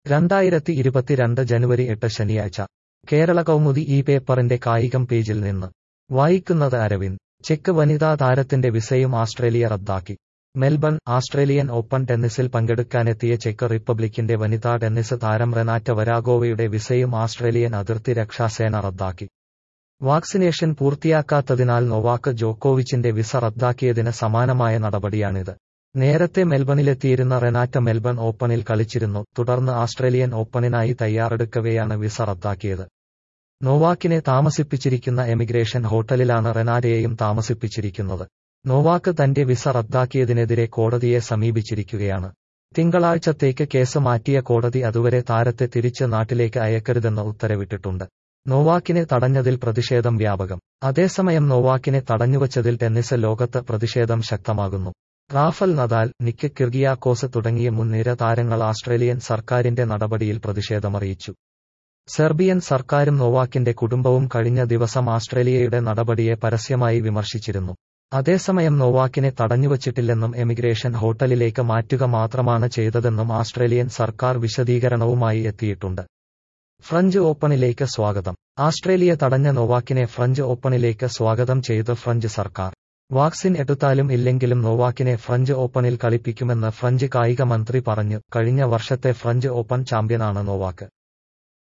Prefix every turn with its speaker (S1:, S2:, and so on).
S1: രണ്ടായിരത്തി ഇരുപത്തിരണ്ട് ജനുവരി എട്ട് ശനിയാഴ്ച കേരള കൗമുദി ഈ പേപ്പറിന്റെ കായികം പേജിൽ നിന്ന് വായിക്കുന്നത് അരവിന്ദ് ചെക്ക് വനിതാ താരത്തിന്റെ വിസയും ആസ്ട്രേലിയ റദ്ദാക്കി മെൽബൺ ആസ്ട്രേലിയൻ ഓപ്പൺ ടെന്നീസിൽ പങ്കെടുക്കാനെത്തിയ ചെക്ക് റിപ്പബ്ലിക്കിന്റെ വനിതാ ടെന്നീസ് താരം റെനാറ്റ വരാഗോവയുടെ വിസയും ആസ്ട്രേലിയൻ അതിർത്തി രക്ഷാസേന റദ്ദാക്കി വാക്സിനേഷൻ പൂർത്തിയാക്കാത്തതിനാൽ നൊവാക്ക് ജോക്കോവിച്ചിന്റെ വിസ റദ്ദാക്കിയതിന് സമാനമായ നടപടിയാണിത് നേരത്തെ മെൽബണിലെത്തിയിരുന്ന റെനാറ്റ മെൽബൺ ഓപ്പണിൽ കളിച്ചിരുന്നു തുടർന്ന് ആസ്ട്രേലിയൻ ഓപ്പണിനായി തയ്യാറെടുക്കവെയാണ് വിസ റദ്ദാക്കിയത് നോവാക്കിനെ താമസിപ്പിച്ചിരിക്കുന്ന എമിഗ്രേഷൻ ഹോട്ടലിലാണ് റെനാറ്റയെയും താമസിപ്പിച്ചിരിക്കുന്നത് നോവാക്ക് തന്റെ വിസ റദ്ദാക്കിയതിനെതിരെ കോടതിയെ സമീപിച്ചിരിക്കുകയാണ് തിങ്കളാഴ്ചത്തേക്ക് കേസ് മാറ്റിയ കോടതി അതുവരെ താരത്തെ തിരിച്ച് നാട്ടിലേക്ക് അയക്കരുതെന്ന് ഉത്തരവിട്ടിട്ടുണ്ട് നോവാക്കിനെ തടഞ്ഞതിൽ പ്രതിഷേധം വ്യാപകം അതേസമയം നോവാക്കിനെ തടഞ്ഞുവച്ചതിൽ ടെന്നീസ് ലോകത്ത് പ്രതിഷേധം ശക്തമാകുന്നു റാഫൽ നദാൽ നിക്ക് കിർഗിയാക്കോസ് തുടങ്ങിയ മുൻനിര താരങ്ങൾ ആസ്ട്രേലിയൻ സർക്കാരിന്റെ നടപടിയിൽ പ്രതിഷേധമറിയിച്ചു സെർബിയൻ സർക്കാരും നോവാക്കിന്റെ കുടുംബവും കഴിഞ്ഞ ദിവസം ആസ്ട്രേലിയയുടെ നടപടിയെ പരസ്യമായി വിമർശിച്ചിരുന്നു അതേസമയം നോവാക്കിനെ തടഞ്ഞുവച്ചിട്ടില്ലെന്നും എമിഗ്രേഷൻ ഹോട്ടലിലേക്ക് മാറ്റുക മാത്രമാണ് ചെയ്തതെന്നും ആസ്ട്രേലിയൻ സർക്കാർ വിശദീകരണവുമായി എത്തിയിട്ടുണ്ട് ഫ്രഞ്ച് ഓപ്പണിലേക്ക് സ്വാഗതം ആസ്ട്രേലിയ തടഞ്ഞ നോവാക്കിനെ ഫ്രഞ്ച് ഓപ്പണിലേക്ക് സ്വാഗതം ചെയ്ത് ഫ്രഞ്ച് സർക്കാർ വാക്സിൻ എടുത്താലും ഇല്ലെങ്കിലും നോവാക്കിനെ ഫ്രഞ്ച് ഓപ്പണിൽ കളിപ്പിക്കുമെന്ന് ഫ്രഞ്ച് കായിക മന്ത്രി പറഞ്ഞു കഴിഞ്ഞ വർഷത്തെ ഫ്രഞ്ച് ഓപ്പൺ ചാമ്പ്യനാണ് നോവാക്ക്